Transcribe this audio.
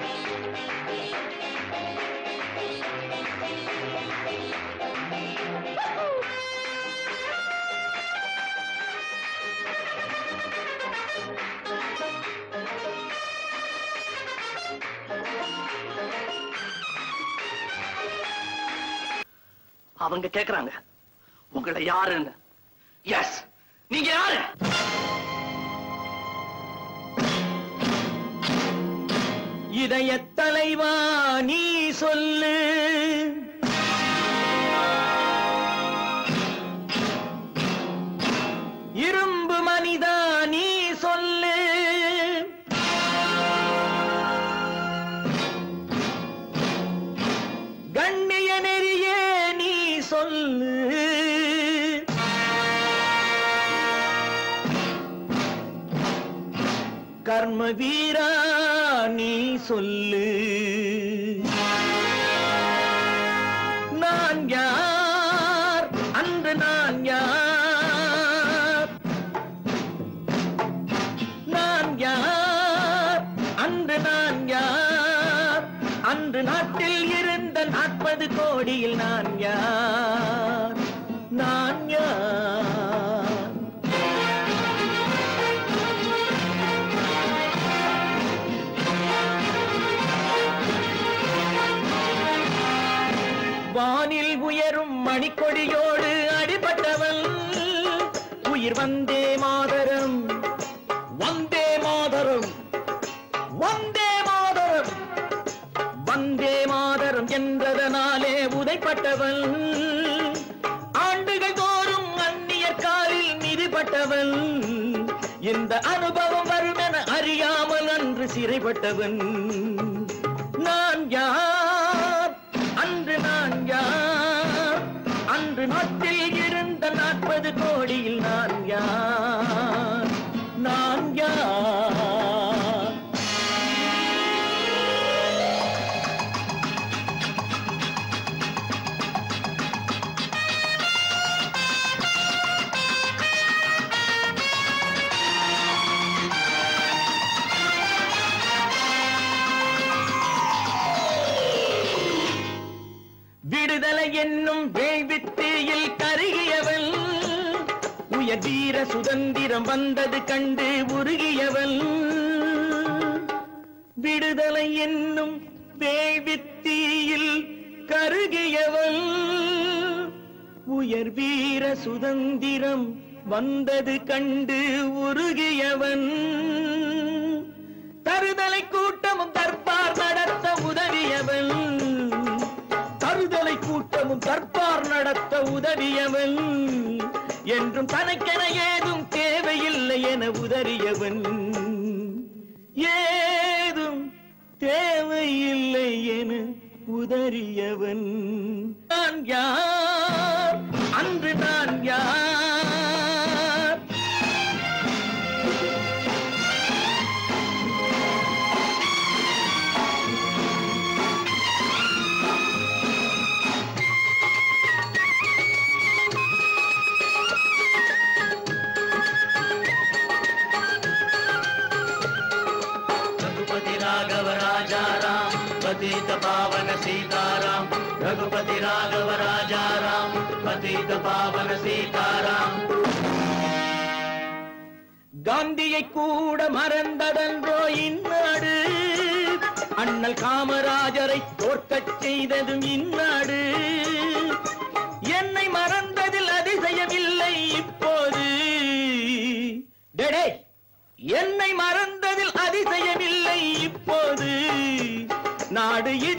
அவங்க கேக்குறாங்க உங்களை யாருன்னு எஸ் நீங்க யாரு இதய தலைவா நீ சொல்லு இரும்பு மனிதா நீ சொல்லு கண்ணிய நெறியே நீ சொல்லு கர்ம வீரா நீ சொல்லு நான் யார் அன்று நான் யார் நான் யார் அன்று நான் யார் அன்று நாட்டில் இருந்த நாற்பது கோடியில் நான் யார் நான் யார் வானில் உயரும் மணிக்கொடியோடு அடிபட்டவன் உயிர் வந்தே மாதரம் வந்தே மாதரம் வந்தே மாதரம் வந்தே மாதரம் என்றதனாலே உதைப்பட்டவன் ஆண்டுகள் தோறும் அந்நியர் காலில் மிதிப்பட்டவன் இந்த அனுபவம் வரும் என அறியாமல் அன்று சிறைப்பட்டவன் நான் யார் அன்று நான் யார் அன்று நாட்டில் இருந்த நாற்பது கோடியில் நான் யார் நான் யார் விடுதலை என்னும் வேள்வித்தீயில் கருகியவன் உயர் வீர சுதந்திரம் வந்தது கண்டு உருகியவன் விடுதலை என்னும் வேள்வித்தீயில் கருகியவன் உயர் வீர சுதந்திரம் வந்தது கண்டு உருகியவன் தருதலை கூட்டமும் தற்பார் நடத்த உதவியவன் தருதலை கூட்டமும் தற்பார் நடத்த உதவியவன் என்றும் தனக்கென ஏதும் தேவையில்லை என உதறியவன் ஏதும் தேவையில்லை என உதறியவன் நான் யார் அன்று நான் யார் रघुपति राघव राजा राम पतित पावन सीताराम रघुपति राघव राजा राम पतित पावन सीताराम காந்தியை கூட மறந்ததன்றோ இந்நாடு அண்ணல் காமராஜரை தோற்கச் செய்ததும் இந்நாடு என்னை மறந்ததில் அதிசயமில்லை இப்போது டேடே என்னை மறந்ததில் அதிசயமில்லை இப்போது நாடு